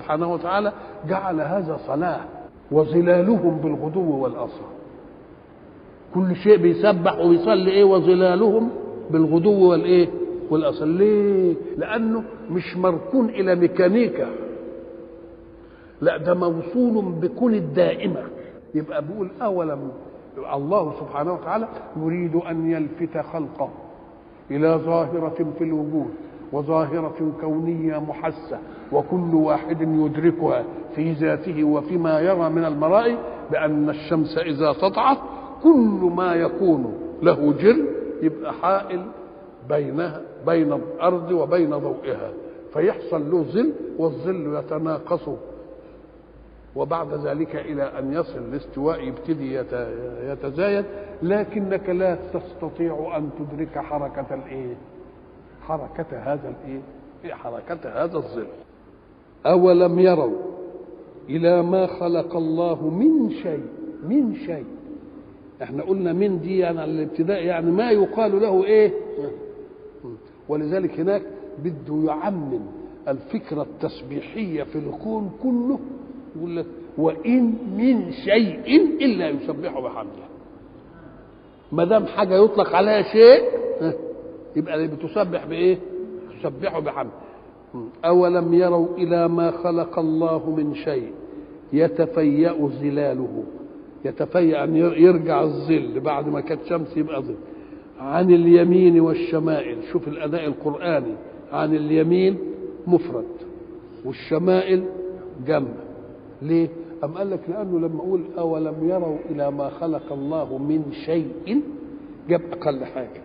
سبحانه وتعالى جعل هذا صلاة وظلالهم بالغدو والأصل كل شيء بيسبح وبيصلي ايه وظلالهم بالغدو والايه والاصل ليه لانه مش مركون الى ميكانيكا لا ده موصول بكون الدائمه يبقى بيقول اولم الله سبحانه وتعالى يريد ان يلفت خلقه الى ظاهره في الوجود وظاهرة كونية محسة وكل واحد يدركها في ذاته وفيما يرى من المرائي بأن الشمس إذا سطعت كل ما يكون له جل يبقى حائل بينها بين الأرض وبين ضوئها فيحصل له ظل والظل يتناقص وبعد ذلك إلى أن يصل الاستواء يبتدي يتزايد لكنك لا تستطيع أن تدرك حركة الإيه؟ حركة هذا الإيه؟ حركة هذا الظل أولم يروا إلى ما خلق الله من شيء من شيء احنا قلنا من دي يعني على الابتداء يعني ما يقال له ايه ولذلك هناك بده يعمم الفكرة التسبيحية في الكون كله يقول لك وإن من شيء إلا يسبح بحمده ما دام حاجة يطلق عليها شيء يبقى اللي بتسبح بإيه؟ تسبحه بحمده أولم يروا إلى ما خلق الله من شيء يتفيأ ظلاله يتفيأ أن يرجع الظل بعد ما كانت شمس يبقى ظل عن اليمين والشمائل شوف الأداء القرآني عن اليمين مفرد والشمائل جمع ليه؟ أم قال لك لأنه لما أقول أولم يروا إلى ما خلق الله من شيء جاب أقل حاجة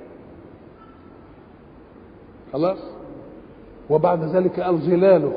خلاص وبعد ذلك قال ظلاله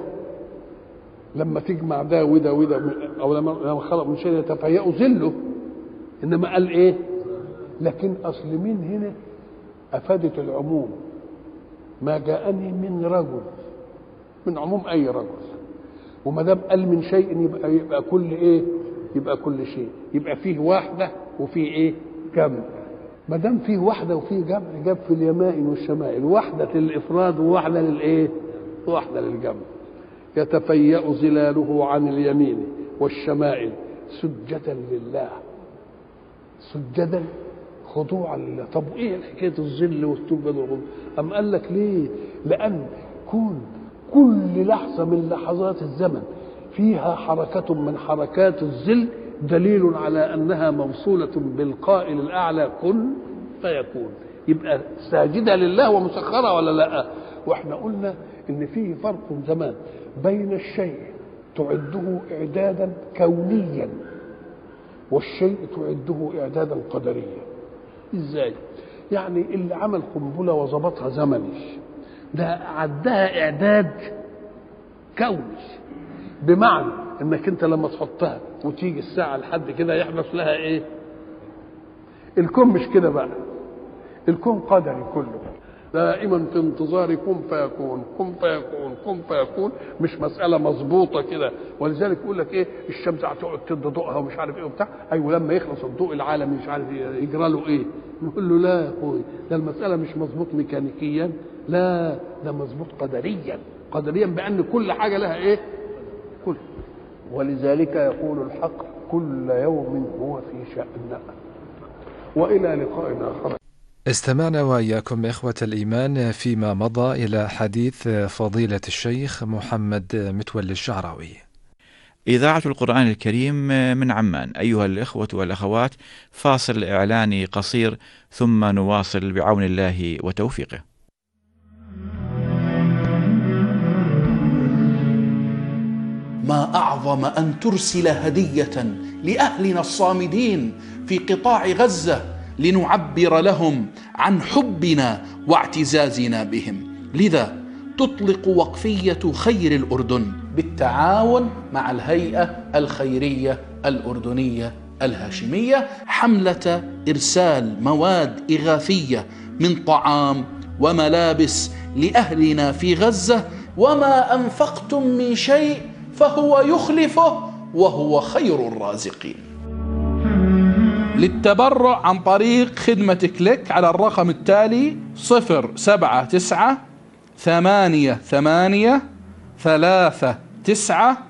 لما تجمع ده وده وده او لما خلق من شيء يتفيأ ظله انما قال ايه لكن اصل مين هنا افادت العموم ما جاءني من رجل من عموم اي رجل وما دام قال من شيء يبقى يبقى كل ايه يبقى كل شيء يبقى فيه واحده وفيه ايه جمع ما دام فيه واحده وفيه جمع جاب في اليمائن والشمائل واحده للافراد وواحده للايه واحده للجمع يتفيأ ظلاله عن اليمين والشمائل سجدا لله سجدا خضوعا لله طب ايه حكايه الظل والسجد والخضوع ام قال لك ليه لان كون كل لحظه من لحظات الزمن فيها حركه من حركات الظل دليل على انها موصوله بالقائل الاعلى كن فيكون يبقى ساجده لله ومسخره ولا لا واحنا قلنا ان فيه فرق زمان بين الشيء تعده اعدادا كونيا والشيء تعده اعدادا قدريا ازاي يعني اللي عمل قنبله وظبطها زمني ده عدها اعداد كوني بمعنى انك انت لما تحطها وتيجي الساعه لحد كده يحدث لها ايه الكون مش كده بقى الكون قدري كله دائما في انتظار كن فيكون كن فيكون كن فيكون مش مساله مظبوطه كده ولذلك يقول لك ايه الشمس هتقعد تدي ضوءها ومش عارف ايه وبتاع ايوه لما يخلص الضوء العالمي مش عارف يجرى له ايه نقول له لا يا اخوي ده المساله مش مظبوط ميكانيكيا لا ده مظبوط قدريا قدريا بان كل حاجه لها ايه كل ولذلك يقول الحق كل يوم هو في شأن وإلى لقاء آخر استمعنا وإياكم إخوة الإيمان فيما مضى إلى حديث فضيلة الشيخ محمد متولي الشعراوي إذاعة القرآن الكريم من عمان أيها الإخوة والأخوات فاصل إعلاني قصير ثم نواصل بعون الله وتوفيقه ما اعظم ان ترسل هديه لاهلنا الصامدين في قطاع غزه لنعبر لهم عن حبنا واعتزازنا بهم لذا تطلق وقفيه خير الاردن بالتعاون مع الهيئه الخيريه الاردنيه الهاشميه حمله ارسال مواد اغاثيه من طعام وملابس لاهلنا في غزه وما انفقتم من شيء فهو يخلفه وهو خير الرازقين للتبرع عن طريق خدمة كليك على الرقم التالي صفر سبعة تسعة ثمانية ثمانية ثلاثة تسعة